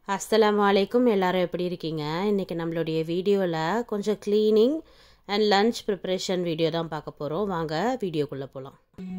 அஸ்ஸலாமு அலைக்கும் எல்லாரும் எப்படி இருக்கீங்க இன்றைக்கி நம்மளுடைய வீடியோவில் கொஞ்சம் cleaning and lunch preparation video தான் பார்க்க போகிறோம் வாங்க வீடியோக்குள்ளே போகலாம்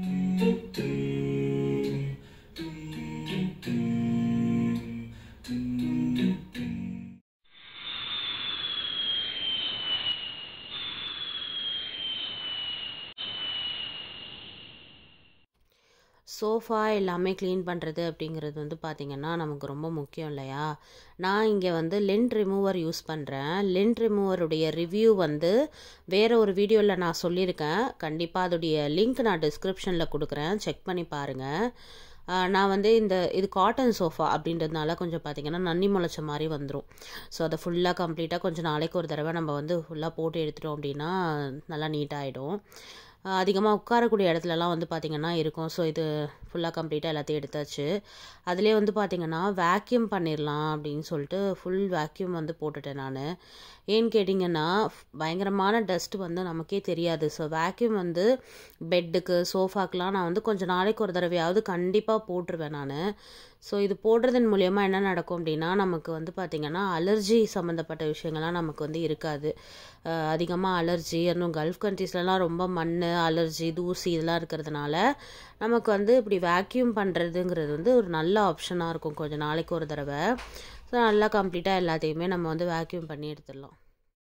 சோஃபா எல்லாமே க்ளீன் பண்ணுறது அப்படிங்கிறது வந்து பார்த்திங்கன்னா நமக்கு ரொம்ப முக்கியம் இல்லையா நான் இங்கே வந்து லென்ட் ரிமூவர் யூஸ் பண்ணுறேன் லென்ட் ரிமூவருடைய ரிவ்யூ வந்து வேறு ஒரு வீடியோவில் நான் சொல்லியிருக்கேன் கண்டிப்பாக அதோடைய லிங்க் நான் டிஸ்கிரிப்ஷனில் கொடுக்குறேன் செக் பண்ணி பாருங்கள் நான் வந்து இந்த இது காட்டன் சோஃபா அப்படின்றதுனால கொஞ்சம் பார்த்திங்கன்னா நன்னி முளைச்ச மாதிரி வந்துடும் ஸோ அதை ஃபுல்லாக கம்ப்ளீட்டாக கொஞ்சம் நாளைக்கு ஒரு தடவை நம்ம வந்து ஃபுல்லாக போட்டு எடுத்துட்டோம் அப்படின்னா நல்லா நீட்டாகிடும் அதிகமாக உட்காரக்கூடிய இடத்துலலாம் வந்து பார்த்திங்கன்னா இருக்கும் ஸோ இது ஃபுல்லாக கம்ப்ளீட்டாக எல்லாத்தையும் எடுத்தாச்சு அதிலே வந்து பார்த்திங்கன்னா வேக்யூம் பண்ணிடலாம் அப்படின்னு சொல்லிட்டு ஃபுல் வேக்யூம் வந்து போட்டுட்டேன் நான் ஏன்னு கேட்டிங்கன்னா பயங்கரமான டஸ்ட் வந்து நமக்கே தெரியாது ஸோ வேக்யூம் வந்து பெட்டுக்கு சோஃபாக்கெலாம் நான் வந்து கொஞ்சம் நாளைக்கு ஒரு தடவையாவது கண்டிப்பாக போட்டுருவேன் நான் ஸோ இது போடுறதன் மூலயமா என்ன நடக்கும் அப்படின்னா நமக்கு வந்து பார்த்திங்கன்னா அலர்ஜி சம்மந்தப்பட்ட விஷயங்கள்லாம் நமக்கு வந்து இருக்காது அதிகமாக அலர்ஜி அதுவும் கல்ஃப் கண்ட்ரீஸ்லலாம் ரொம்ப மண் அலர்ஜி தூசி இதெல்லாம் இருக்கிறதுனால நமக்கு வந்து இப்படி வேக்யூம் பண்ணுறதுங்கிறது வந்து ஒரு நல்ல ஆப்ஷனாக இருக்கும் கொஞ்சம் நாளைக்கு ஒரு தடவை ஸோ நல்லா கம்ப்ளீட்டாக எல்லாத்தையுமே நம்ம வந்து வேக்யூம் பண்ணி எடுத்துடலாம்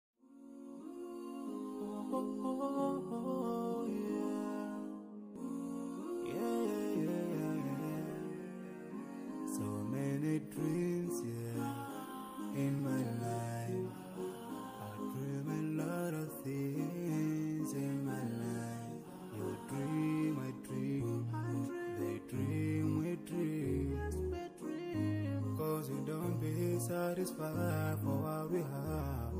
So many dreams, yeah, in my life. I dream a lot of things in my life. You dream, I dream, they dream, we dream. Cause we don't be satisfied for what we have.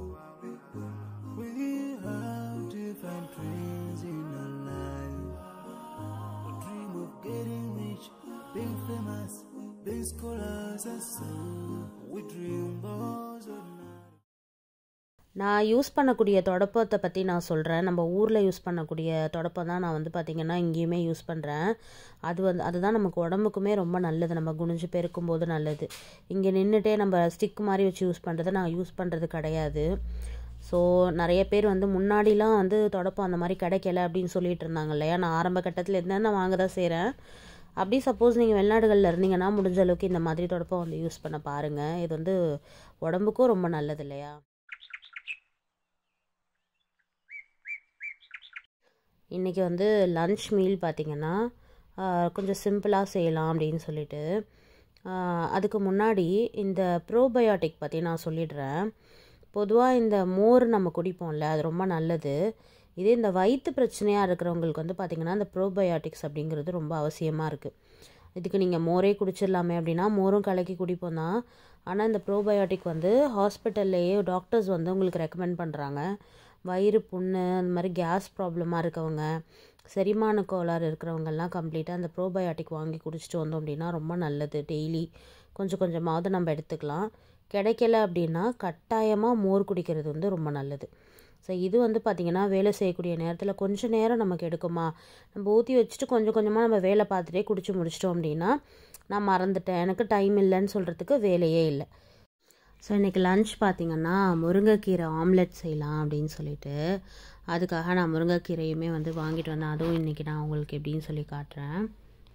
We have different dreams in our life. We dream of getting rich, being famous, being scholars and so. We dream those are not. நான் use பண்ணக்கூடிய தொடப்பத்தை பற்றி நான் சொல்கிறேன் நம்ம ஊரில் use பண்ணக்கூடிய தொடப்பம் தான் நான் வந்து பார்த்திங்கன்னா இங்கேயுமே யூஸ் பண்ணுறேன் அது வந்து அதுதான் நமக்கு உடம்புக்குமே ரொம்ப நல்லது நம்ம குனிஞ்சு பெருக்கும் போது நல்லது இங்கே நின்றுட்டே நம்ம ஸ்டிக் மாதிரி வச்சு யூஸ் பண்ணுறதை நான் யூஸ் பண்ணுறது கிடையாது ஸோ நிறைய பேர் வந்து முன்னாடிலாம் வந்து தொடப்பம் அந்த மாதிரி கிடைக்கல அப்படின்னு சொல்லிட்டு இருந்தாங்க இல்லையா நான் ஆரம்ப கட்டத்தில் இருந்தால் நான் வாங்க தான் செய்கிறேன் அப்படி சப்போஸ் நீங்கள் வெளிநாடுகளில் இருந்தீங்கன்னா முடிஞ்ச அளவுக்கு இந்த மாதிரி தொடப்பம் வந்து யூஸ் பண்ண பாருங்கள் இது வந்து உடம்புக்கும் ரொம்ப நல்லது இல்லையா இன்றைக்கி வந்து லன்ச் மீல் பார்த்திங்கன்னா கொஞ்சம் சிம்பிளாக செய்யலாம் அப்படின்னு சொல்லிட்டு அதுக்கு முன்னாடி இந்த ப்ரோபயோட்டிக் பற்றி நான் சொல்லிடுறேன் பொதுவாக இந்த மோர் நம்ம குடிப்போம்ல அது ரொம்ப நல்லது இதே இந்த வயிற்று பிரச்சனையாக இருக்கிறவங்களுக்கு வந்து பார்த்திங்கன்னா இந்த ப்ரோபயோட்டிக்ஸ் அப்படிங்கிறது ரொம்ப அவசியமாக இருக்குது இதுக்கு நீங்கள் மோரே குடிச்சிடலாமே அப்படின்னா மோரும் கலக்கி குடிப்போம் தான் ஆனால் இந்த ப்ரோபயோட்டிக் வந்து ஹாஸ்பிட்டல்லையே டாக்டர்ஸ் வந்து உங்களுக்கு ரெக்கமெண்ட் பண்ணுறாங்க வயிறு புண்ணு அந்த மாதிரி கேஸ் ப்ராப்ளமாக இருக்கவங்க செரிமான கோளாறு இருக்கிறவங்கெல்லாம் கம்ப்ளீட்டாக அந்த ப்ரோபயோட்டிக் வாங்கி குடிச்சிட்டு வந்தோம் அப்படின்னா ரொம்ப நல்லது டெய்லி கொஞ்சம் கொஞ்சமாவது நம்ம எடுத்துக்கலாம் கிடைக்கல அப்படின்னா கட்டாயமாக மோர் குடிக்கிறது வந்து ரொம்ப நல்லது ஸோ இது வந்து பார்த்திங்கன்னா வேலை செய்யக்கூடிய நேரத்தில் கொஞ்சம் நேரம் நமக்கு எடுக்குமா நம்ம ஊற்றி வச்சுட்டு கொஞ்சம் கொஞ்சமாக நம்ம வேலை பார்த்துட்டே குடிச்சு முடிச்சிட்டோம் அப்படின்னா நான் மறந்துட்டேன் எனக்கு டைம் இல்லைன்னு சொல்கிறதுக்கு வேலையே இல்லை ஸோ இன்றைக்கி லன்ச் பார்த்திங்கன்னா முருங்கைக்கீரை ஆம்லெட் செய்யலாம் அப்படின்னு சொல்லிட்டு அதுக்காக நான் முருங்கைக்கீரையுமே வந்து வாங்கிட்டு வந்தேன் அதுவும் இன்றைக்கி நான் உங்களுக்கு எப்படின்னு சொல்லி காட்டுறேன்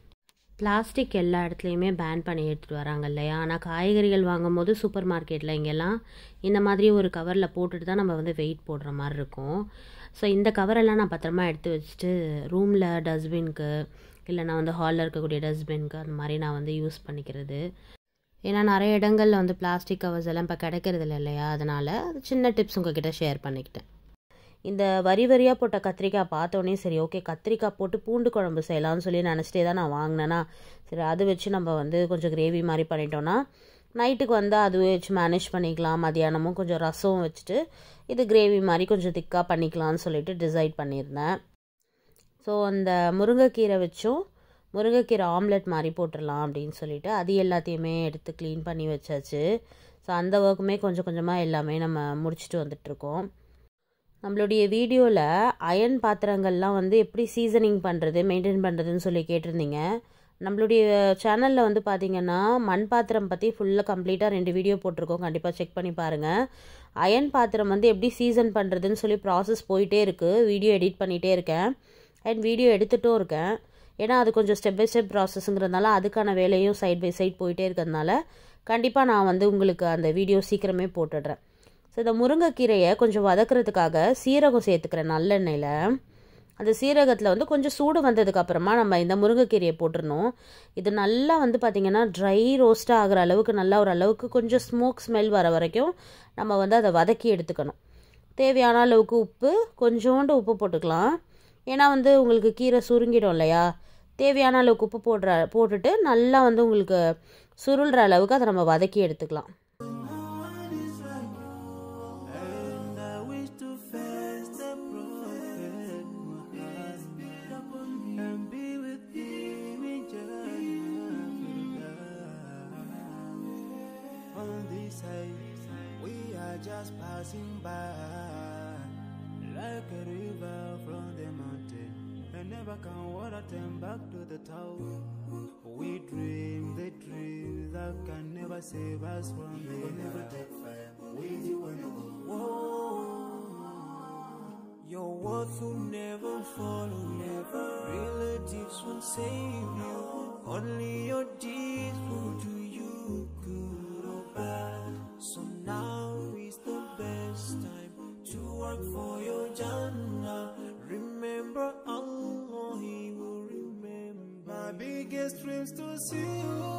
பிளாஸ்டிக் எல்லா இடத்துலையுமே பேன் பண்ணி எடுத்துகிட்டு வராங்க இல்லையா ஆனால் காய்கறிகள் வாங்கும் போது சூப்பர் மார்க்கெட்டில் இங்கெல்லாம் இந்த மாதிரி ஒரு கவரில் போட்டுட்டு தான் நம்ம வந்து வெயிட் போடுற மாதிரி இருக்கும் ஸோ இந்த கவரெல்லாம் நான் பத்திரமா எடுத்து வச்சுட்டு ரூமில் டஸ்ட்பின்க்கு இல்லை நான் வந்து ஹாலில் இருக்கக்கூடிய டஸ்ட்பின்க்கு அந்த மாதிரி நான் வந்து யூஸ் பண்ணிக்கிறது ஏன்னா நிறைய இடங்களில் வந்து பிளாஸ்டிக் கவர்ஸ் எல்லாம் இப்போ கிடைக்கிறது இல்லை இல்லையா அதனால் சின்ன டிப்ஸ் உங்ககிட்ட ஷேர் பண்ணிக்கிட்டேன் இந்த வரி வரியாக போட்ட கத்திரிக்காய் பார்த்தோன்னே சரி ஓகே கத்திரிக்காய் போட்டு பூண்டு குழம்பு செய்யலாம்னு சொல்லி நினச்சிட்டே தான் நான் வாங்கினேன்னா சரி அது வச்சு நம்ம வந்து கொஞ்சம் கிரேவி மாதிரி பண்ணிட்டோன்னா நைட்டுக்கு வந்து அதுவே வச்சு மேனேஜ் பண்ணிக்கலாம் மதியானமும் கொஞ்சம் ரசம் வச்சுட்டு இது கிரேவி மாதிரி கொஞ்சம் திக்காக பண்ணிக்கலாம்னு சொல்லிட்டு டிசைட் பண்ணியிருந்தேன் ஸோ அந்த முருங்கைக்கீரை வச்சும் முருங்கைக்கீரை ஆம்லெட் மாதிரி போட்டுடலாம் அப்படின்னு சொல்லிட்டு அது எல்லாத்தையுமே எடுத்து க்ளீன் பண்ணி வச்சாச்சு ஸோ அந்த ஒர்க்குமே கொஞ்சம் கொஞ்சமாக எல்லாமே நம்ம முடிச்சுட்டு வந்துட்ருக்கோம் நம்மளுடைய வீடியோவில் அயன் பாத்திரங்கள்லாம் வந்து எப்படி சீசனிங் பண்ணுறது மெயின்டைன் பண்ணுறதுன்னு சொல்லி கேட்டிருந்தீங்க நம்மளுடைய சேனலில் வந்து பார்த்தீங்கன்னா மண் பாத்திரம் பற்றி ஃபுல்லாக கம்ப்ளீட்டாக ரெண்டு வீடியோ போட்டிருக்கோம் கண்டிப்பாக செக் பண்ணி பாருங்கள் அயன் பாத்திரம் வந்து எப்படி சீசன் பண்ணுறதுன்னு சொல்லி ப்ராசஸ் போயிட்டே இருக்குது வீடியோ எடிட் பண்ணிகிட்டே இருக்கேன் அண்ட் வீடியோ எடுத்துகிட்டும் இருக்கேன் ஏன்னா அது கொஞ்சம் ஸ்டெப் பை ஸ்டெப் ப்ராசஸ்ங்கிறதுனால அதுக்கான வேலையும் சைட் பை சைட் போயிட்டே இருக்கிறதுனால கண்டிப்பாக நான் வந்து உங்களுக்கு அந்த வீடியோ சீக்கிரமே போட்டுடுறேன் ஸோ இந்த முருங்கைக்கீரையை கொஞ்சம் வதக்குறதுக்காக சீரகம் சேர்த்துக்கிறேன் நல்லெண்ணெயில் அந்த சீரகத்தில் வந்து கொஞ்சம் சூடு வந்ததுக்கு அப்புறமா நம்ம இந்த முருங்கைக்கீரையை போட்டுருணும் இது நல்லா வந்து பார்த்திங்கன்னா ட்ரை ரோஸ்ட்டாக ஆகிற அளவுக்கு நல்லா ஒரு அளவுக்கு கொஞ்சம் ஸ்மோக் ஸ்மெல் வர வரைக்கும் நம்ம வந்து அதை வதக்கி எடுத்துக்கணும் தேவையான அளவுக்கு உப்பு கொஞ்சோண்டு உப்பு போட்டுக்கலாம் ஏன்னா வந்து உங்களுக்கு கீரை சுருங்கிடும் இல்லையா தேவையான அளவுக்கு உப்பு போடுற போட்டுட்டு நல்லா வந்து உங்களுக்கு சுருள்ற அளவுக்கு அதை நம்ம வதக்கி எடுத்துக்கலாம் And I wish to face the prophet Muhammad and be with him in Jannah. On this side, we are just passing by, like a river from the mountain, and never can water turn back to the town. We dream the dreams that can never save us from the never take fire. With you when you go. Your words will never follow, never. Relatives won't save you. Only your deeds will do you good or bad. So now is the best time to work for your Jannah. Remember Allah, He will remember. My biggest dreams to see you.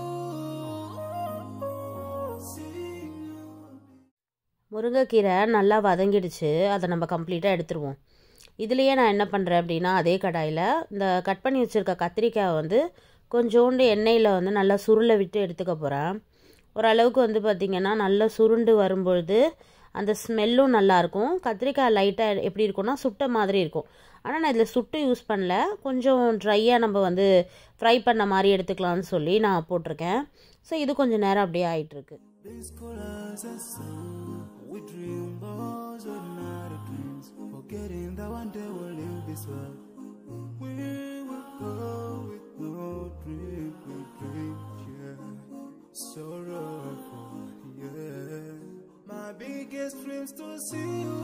See you. முருங்கைக்கீரை நல்லா வதங்கிடுச்சு அதை நம்ம கம்ப்ளீட்டாக எடுத்துருவோம் இதுலேயே நான் என்ன பண்ணுறேன் அப்படின்னா அதே கடாயில் இந்த கட் பண்ணி வச்சுருக்க கத்திரிக்காயை வந்து கொஞ்சோண்டு எண்ணெயில் வந்து நல்லா சுருளை விட்டு எடுத்துக்க போகிறேன் ஓரளவுக்கு வந்து பார்த்திங்கன்னா நல்லா சுருண்டு வரும்பொழுது அந்த ஸ்மெல்லும் நல்லாயிருக்கும் கத்திரிக்காய் லைட்டாக எப்படி இருக்கும்னா சுட்ட மாதிரி இருக்கும் ஆனால் நான் இதில் சுட்டு யூஸ் பண்ணல கொஞ்சம் ட்ரையாக நம்ம வந்து ஃப்ரை பண்ண மாதிரி எடுத்துக்கலாம்னு சொல்லி நான் போட்டிருக்கேன் ஸோ இது கொஞ்சம் நேரம் அப்படியே ஆயிட்டிருக்கு These colors are so we dream those ordinary dreams, forgetting that one day we'll leave this world. We will go with no dream, we dream, yeah. Sorrowful, yeah. My biggest dreams to see you,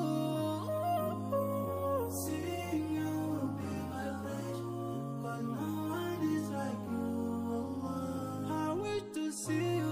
see you be my pledge, 'cause no one is like you. I wish to see you.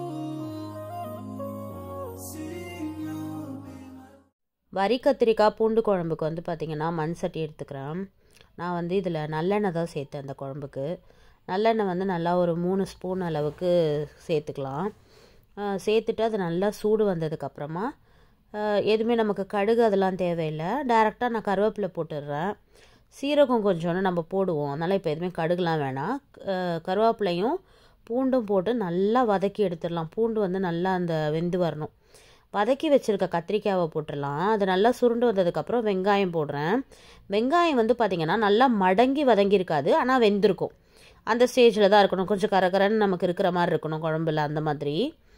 See you be my வரி கத்திரிக்காய் பூண்டு குழம்புக்கு வந்து பார்த்திங்கன்னா மண் சட்டி எடுத்துக்கிறேன் நான் வந்து இதில் நல்லெண்ணெய் தான் சேர்த்தேன் அந்த குழம்புக்கு நல்லெண்ணெய் வந்து நல்லா ஒரு மூணு ஸ்பூன் அளவுக்கு சேர்த்துக்கலாம் ஆஹ் சேர்த்துட்டு அது நல்லா சூடு வந்ததுக்கப்புறமா எதுவுமே நமக்கு கடுகு அதெல்லாம் தேவையில்லை டேரெக்டாக நான் கருவேப்பிலை போட்டுடுறேன் சீரகம் கொஞ்சோன்னு நம்ம போடுவோம் அதனால் இப்போ எதுவுமே கடுகுலாம் வேணாம் ஆஹ் கருவேப்பிலையும் பூண்டும் போட்டு நல்லா வதக்கி எடுத்துடலாம் பூண்டு வந்து நல்லா அந்த வெந்து வரணும் வதக்கி வச்சுருக்க கத்திரிக்காவை போட்டுடலாம் அது நல்லா சுருண்டு வந்ததுக்கப்புறம் வெங்காயம் போடுறேன் வெங்காயம் வந்து பார்த்திங்கன்னா நல்லா மடங்கி வதங்கியிருக்காது ஆனால் வெந்திருக்கும் அந்த ஸ்டேஜில் தான் இருக்கணும் கொஞ்சம் கரகரன்னு நமக்கு இருக்கிற மாதிரி இருக்கணும் குழம்புல அந்த மாதிரி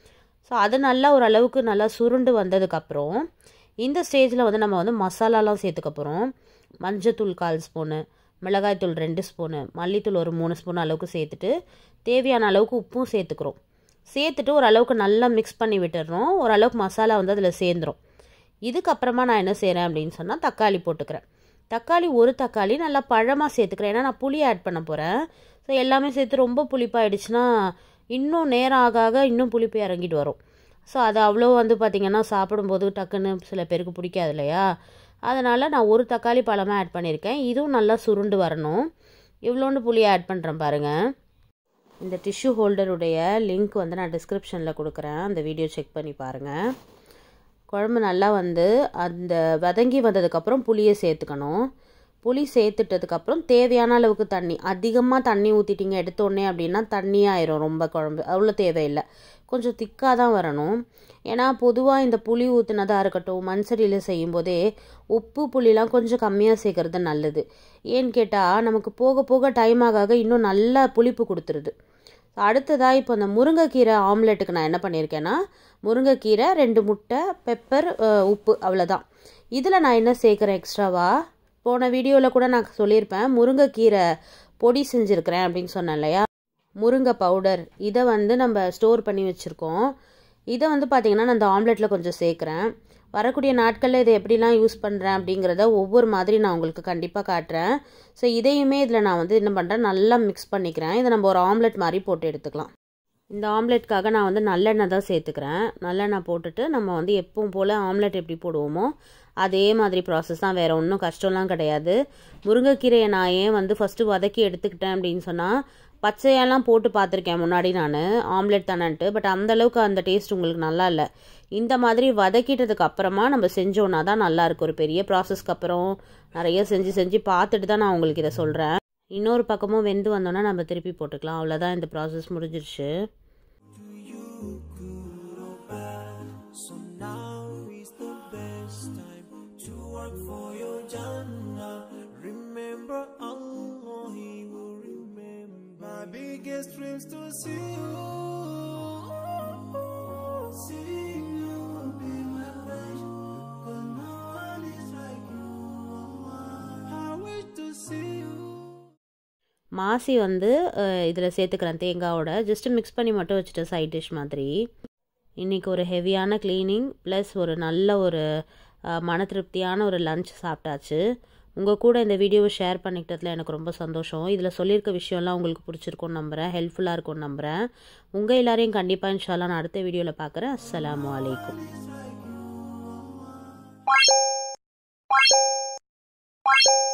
ஸோ அது நல்லா ஓரளவுக்கு நல்லா சுருண்டு வந்ததுக்கப்புறம் இந்த ஸ்டேஜில் வந்து நம்ம வந்து மசாலாலாம் சேர்த்துக்க போகிறோம் மஞ்சத்தூள் கால் ஸ்பூனு மிளகாய்த்தூள் ரெண்டு ஸ்பூனு மல்லித்தூள் ஒரு மூணு ஸ்பூன் அளவுக்கு சேர்த்துட்டு தேவையான அளவுக்கு உப்பும் சேர்த்துக்கிறோம் சேர்த்துட்டு ஓரளவுக்கு நல்லா மிக்ஸ் பண்ணி விட்டுடுறோம் ஓரளவுக்கு மசாலா வந்து அதில் சேர்ந்துடும் இதுக்கப்புறமா நான் என்ன செய்கிறேன் அப்படின்னு சொன்னால் தக்காளி போட்டுக்கிறேன் தக்காளி ஒரு தக்காளி நல்லா பழமாக சேர்த்துக்கிறேன் ஏன்னா நான் புளி ஆட் பண்ண போகிறேன் ஸோ எல்லாமே சேர்த்து ரொம்ப புளிப்பாயிடுச்சுன்னா இன்னும் நேரம் ஆக ஆக இன்னும் புளிப்பு இறங்கிட்டு வரும் ஸோ அது அவ்வளோ வந்து பார்த்திங்கன்னா சாப்பிடும்போது டக்குன்னு சில பேருக்கு பிடிக்காது இல்லையா அதனால் நான் ஒரு தக்காளி பழமாக ஆட் பண்ணியிருக்கேன் இதுவும் நல்லா சுருண்டு வரணும் இவ்வளோண்டு புளி ஆட் பண்ணுறேன் பாருங்கள் இந்த டிஷ்யூ ஹோல்டருடைய லிங்க் வந்து நான் டிஸ்கிரிப்ஷனில் கொடுக்குறேன் அந்த வீடியோ செக் பண்ணி பாருங்கள் குழம்பு நல்லா வந்து அந்த வதங்கி வந்ததுக்கப்புறம் புளியை சேர்த்துக்கணும் புளி சேர்த்துட்டதுக்கப்புறம் தேவையான அளவுக்கு தண்ணி அதிகமாக தண்ணி ஊற்றிட்டீங்க எடுத்தோடனே அப்படின்னா தண்ணியாயிரும் ரொம்ப குழம்பு அவ்வளோ தேவையில்லை கொஞ்சம் திக்காக தான் வரணும் ஏன்னா பொதுவாக இந்த புளி ஊற்றுனதாக இருக்கட்டும் மண் சட்டியில் செய்யும்போதே உப்பு புளிலாம் கொஞ்சம் கம்மியாக சேர்க்கறது நல்லது ஏன்னு கேட்டால் நமக்கு போக போக டைம் ஆக ஆக இன்னும் நல்லா புளிப்பு கொடுத்துருது அடுத்ததாக இப்போ அந்த முருங்கைக்கீரை ஆம்லெட்டுக்கு நான் என்ன பண்ணியிருக்கேன்னா முருங்கைக்கீரை ரெண்டு முட்டை பெப்பர் அஹ், உப்பு அவ்வளோதான் இதில் நான் என்ன சேர்க்குறேன் எக்ஸ்ட்ராவா போன வீடியோவில் கூட நான் சொல்லியிருப்பேன் முருங்கைக்கீரை பொடி செஞ்சுருக்கிறேன் அப்படின்னு சொன்னேன் இல்லையா முருங்கை பவுடர் இதை வந்து நம்ம ஸ்டோர் பண்ணி வச்சுருக்கோம் இதை வந்து பார்த்திங்கன்னா நான் இந்த ஆம்லெட்டில் கொஞ்சம் சேர்க்குறேன் வரக்கூடிய நாட்களில் இதை எப்படிலாம் யூஸ் பண்ணுறேன் அப்படிங்கிறத ஒவ்வொரு மாதிரி நான் உங்களுக்கு கண்டிப்பாக காட்டுறேன் ஸோ இதையுமே இதில் நான் வந்து என்ன பண்ணுறேன் நல்லா மிக்ஸ் பண்ணிக்கிறேன் இதை நம்ம ஒரு ஆம்லெட் மாதிரி போட்டு எடுத்துக்கலாம் இந்த ஆம்லெட்காக நான் வந்து நல்லெண்ணெய் தான் சேர்த்துக்கிறேன் நல்லெண்ணெய் போட்டுட்டு நம்ம வந்து எப்பவும் போல் ஆம்லெட் எப்படி போடுவோமோ அதே மாதிரி ப்ராசஸ் தான் வேறு ஒன்றும் கஷ்டம்லாம் கிடையாது முருங்கைக்கீரையை நான் ஏன் வந்து ஃபஸ்ட்டு வதக்கி எடுத்துக்கிட்டேன் அப்படின்னு சொன்னால் பச்சையெல்லாம் போட்டு பார்த்துருக்கேன் முன்னாடி நான் ஆம்லெட் தானன்ட்டு பட் அந்தளவுக்கு அந்த டேஸ்ட் உங்களுக்கு நல்லா இல்லை இந்த மாதிரி வதக்கிட்டதுக்கு அப்புறமா நம்ம செஞ்சோன்னா தான் நல்லா இருக்கும் ஒரு பெரிய ப்ராசஸ்க்கு அப்புறம் நிறைய செஞ்சு செஞ்சு பார்த்துட்டு தான் நான் உங்களுக்கு இதை சொல்கிறேன் இன்னொரு பக்கமும் வெந்து வந்தோன்னா நம்ம திருப்பி போட்டுக்கலாம் அவ்வளோதான் இந்த ப்ராசஸ் முடிஞ்சிருச்சு So now is the best time to work for your Jannah. Remember Allah, He will remember. My biggest dreams to see you. See you be my wish. Cause no one is like you. I wish to see you. மாசி வந்து இதில் சேர்த்துக்கிறேன் தேங்காவோட just mix பண்ணி மட்டும் வச்சுட்டேன் side dish மாதிரி இன்றைக்கி ஒரு ஹெவியான க்ளீனிங் ப்ளஸ் ஒரு நல்ல ஒரு அஹ், மன திருப்தியான ஒரு லஞ்ச் சாப்பிட்டாச்சு உங்கள் கூட இந்த வீடியோவை ஷேர் பண்ணிக்கிட்டதில் எனக்கு ரொம்ப சந்தோஷம் இதில் சொல்லியிருக்க விஷயம்லாம் உங்களுக்கு பிடிச்சிருக்கும்னு நம்புகிறேன் ஹெல்ப்ஃபுல்லாக இருக்கும்னு நம்புகிறேன் உங்கள் எல்லாரையும் கண்டிப்பாக இன்ஷால்லா நான் அடுத்த வீடியோவில் பார்க்குறேன் அஸ்ஸலாமு அலைக்கும்